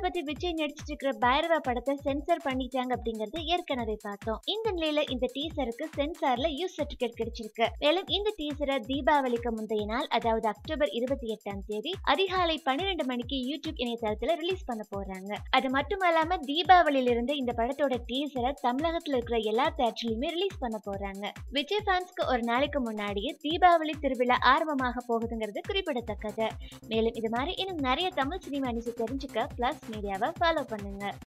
தளபதி விஜய் நடிச்சிட்டு இருக்கிற பைரவா படத்தை சென்சார் பண்ணிட்டாங்க அப்படிங்கறது ஏற்கனவே பார்த்தோம் இந்த நிலையில இந்த டீசருக்கு சென்சார்ல யூஸ் சர்டிபிகேட் கிடைச்சிருக்கு மேலும் இந்த டீசரை தீபாவளிக்கு முந்தைய நாள் அதாவது அக்டோபர் இருபத்தி எட்டாம் தேதி அதிகாலை பன்னிரெண்டு மணிக்கு யூடியூப் இணையதளத்துல ரிலீஸ் பண்ண போறாங்க அது மட்டும் இல்லாம தீபாவளியில இருந்து இந்த படத்தோட டீசரை தமிழகத்துல இருக்கிற எல்லா தேட்டர்லயுமே ரிலீஸ் பண்ண போறாங்க விஜய் ஃபேன்ஸ்க்கு ஒரு நாளைக்கு முன்னாடியே தீபாவளி திருவிழா ஆரம்பமாக போகுதுங்கிறது குறிப்பிடத்தக்கது மேலும் இது மாதிரி இன்னும் நிறைய தமிழ் சினிமா நியூஸ் தெரிஞ்சுக்க பிளஸ் மீடியாவை ஃபாலோ பண்ணுங்க